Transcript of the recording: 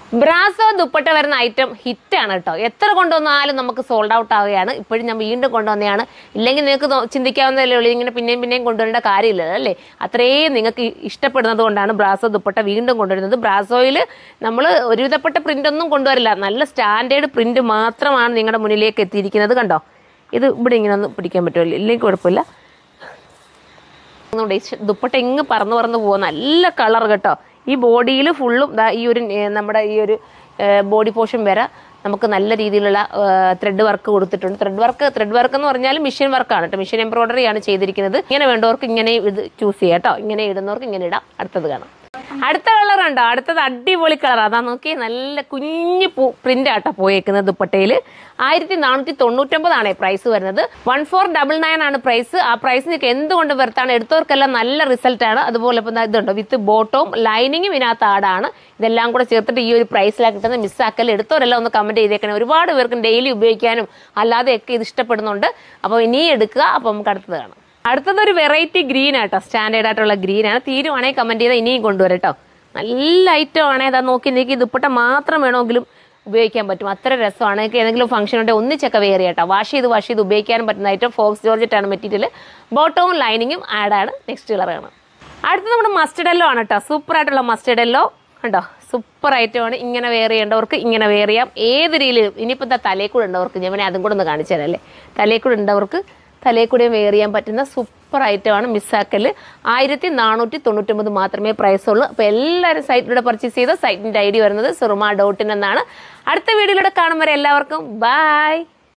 brasso dupatta വരുന്ന item ഹിറ്റാണ് കേട്ടോ എത്ര കൊണ്ടുവന്നാലും നമുക്ക് സോൾഡ് ഔട്ട് ആവുകയാണ് ഇപ്പോഴും ഞാൻ വീണ്ടും കൊണ്ടുവന്നതാണ് ഇല്ലെങ്കിൽ നിങ്ങൾക്ക് തോ- ചിന്തിക്കാവുന്നതല്ലേ ഉള്ളൂ ഇങ്ങനെ പിന്നെയും പിന്നെയും കൊണ്ടുവരേണ്ട കാര്യമില്ല അല്ലേ അത്രയും നിങ്ങൾക്ക് ഇഷ്ടപ്പെടുന്നത് കൊണ്ടാണ് ബ്രാസോ ദുപ്പട്ട വീണ്ടും കൊണ്ടുവരുന്നത് ബ്രാസോയിൽ നമ്മൾ ഒരുവിധപ്പെട്ട പ്രിന്റ് ഒന്നും കൊണ്ടുവരില്ല നല്ല സ്റ്റാൻഡേർഡ് പ്രിന്റ് മാത്രമാണ് നിങ്ങളുടെ മുന്നിലേക്ക് എത്തിയിരിക്കുന്നത് കണ്ടോ ഇത് ഇവിടെ ഇങ്ങനെ ഒന്ന് പിടിക്കാൻ പറ്റുമല്ലോ ഇല്ലെങ്കിൽ കുഴപ്പമില്ല ഒന്നുകൂടെ ഈ ശ- ദുപ്പട്ട ഇങ്ങ് പറന്ന് പറന്ന് പോവാ നല്ല കളർ കേട്ടോ ഈ ബോഡിയിൽ ഫുള്ളും ദാ ഈ ഒരു ഏ, നമ്മുടെ ഈ ഒരു ബോഡി പോർഷൻ വരെ നമുക്ക് നല്ല രീതിയിലുള്ള ത്രെഡ് വർക്ക് കൊടുത്തിട്ടുണ്ട് ത്രെഡ് വർക്ക് ത്രെഡ് വർക്ക് എന്ന് പറഞ്ഞാൽ മെഷീൻ വർക്കാണ് കേട്ടോ മെഷീൻ എംബ്രോയിഡറി ആണ് ചെയ്തിരിക്കുന്നത് ഇങ്ങനെ വേണ്ടവർക്ക് ഇങ്ങനെ ഇത് ചൂസ് ചെയ്യാം കേട്ടോ ഇങ്ങനെ ഇടുന്നവർക്ക് ഇങ്ങനെ ഇടാം അടുത്തത് കാണാം അടുത്ത കളർ ഉണ്ടോ അടുത്തത് അടിപൊളി കളർ അതാ നോക്കി നല്ല കുഞ്ഞു പ്രിന്റ് ആട്ടോ പോയേക്കുന്നത് ദുപ്പട്ടയിൽ ആയിരത്തി നാനൂറ്റി തൊണ്ണൂറ്റൊമ്പതാണ് പ്രൈസ് വരുന്നത് വൺ ഫോർ ഡബിൾ നയൻ ആണ് പ്രൈസ് ആ പ്രൈസ് നിങ്ങൾക്ക് എന്തുകൊണ്ട് വെറുത്താണ് എടുത്തവർക്കെല്ലാം നല്ല റിസൾട്ട് ആണ് അതുപോലെ ഇപ്പം ദാ ഇതുണ്ടോ വിത്ത് ബോട്ടവും ലൈനിങ്ങും ഇതിനകത്ത് ആടാണ് ഇതെല്ലാം കൂടെ ചേർത്തിട്ട് ഈ ഒരു പ്രൈസിലാണ് കിട്ടുന്നത് മിസ്സാക്കൽ എടുത്തവരെല്ലാം ഒന്ന് കമന്റ് ചെയ്തേക്കണേ ഒരുപാട് പേർക്ക് ഡെയിലി ഉപയോഗിക്കാനും അല്ലാതെയൊക്കെ ഇത് ഇഷ്ടപ്പെടുന്നുണ്ട് അപ്പോൾ ഇനി എടുക്കുക അപ്പോൾ നമുക്ക് അടുത്തത് കാണാം അടുത്തത് ഒരു വെറൈറ്റി ഗ്രീൻ ആട്ടോ സ്റ്റാൻഡേർഡ് ആയിട്ടുള്ള ഗ്രീൻ ആണ് തീരുവാണെങ്കിൽ കമന്റ് ചെയ്താൽ ഇനിയും കൊണ്ടുവരാം കേട്ടോ നല്ല ഐറ്റം ആണ് അതാ നോക്കി നീക്കി ദുപ്പട്ട മാത്രം വേണമെങ്കിലും ഉപയോഗിക്കാൻ പറ്റും അത്ര രസമാണ് നിങ്ങൾക്ക് ഏതെങ്കിലും ഫംഗ്ഷൻ ഉണ്ടെങ്കിൽ ഒന്നിച്ചൊക്കെ വെയർ ചെയ്യട്ടോ വാഷ് ചെയ്ത് വാഷ് ചെയ്ത് ഉപയോഗിക്കാനും പറ്റുന്ന ഐറ്റം ഫോക്സ് ജോർജറ്റ് ആണ് മെറ്റീരിയൽ ബോട്ടവും ലൈനിങ്ങും ആഡാണ് നെക്സ്റ്റ് കളർ കാണാം അടുത്ത നമ്മുടെ മസ്റ്റർഡ് എല്ലോ ആണ് കേട്ടോ സൂപ്പർ ആയിട്ടുള്ള മസ്റ്റർഡ് എല്ലോ കണ്ടോ സൂപ്പർ ഐറ്റമാണ് ഇങ്ങനെ വെയർ ചെയ്യേണ്ടവർക്ക് ഇങ്ങനെ വെയർ ചെയ്യാം ഏത് രീതിയിലും ഇനിയിപ്പോൾ എന്താ തലയിൽ കൂടെ ഉണ്ടവർക്ക് ഞാൻ വേണേ അതും കൂടെ ഒന്ന് കാണിച്ചു തരാം അല്ലേ തലയിൽ കൂടെ ഉണ്ടവർക്ക് തലയിൽ കൂടെ വെയർ ചെയ്യാൻ പറ്റുന്ന സൂപ്പർ ഐറ്റമാണ് മിസ്സാക്കൽ ആയിരത്തി നാനൂറ്റി തൊണ്ണൂറ്റൊമ്പത് മാത്രമേ പ്രൈസ് ഉള്ളൂ അപ്പോൾ എല്ലാവരും സൈറ്റിലൂടെ പർച്ചേസ് ചെയ്ത സൈറ്റിൻ്റെ ഐ ഡി വരുന്നത് സുറുമ ഡോട്ട് ഇൻ എന്നാണ് അടുത്ത വീഡിയോയിലൂടെ കാണും വരെ എല്ലാവർക്കും ബൈ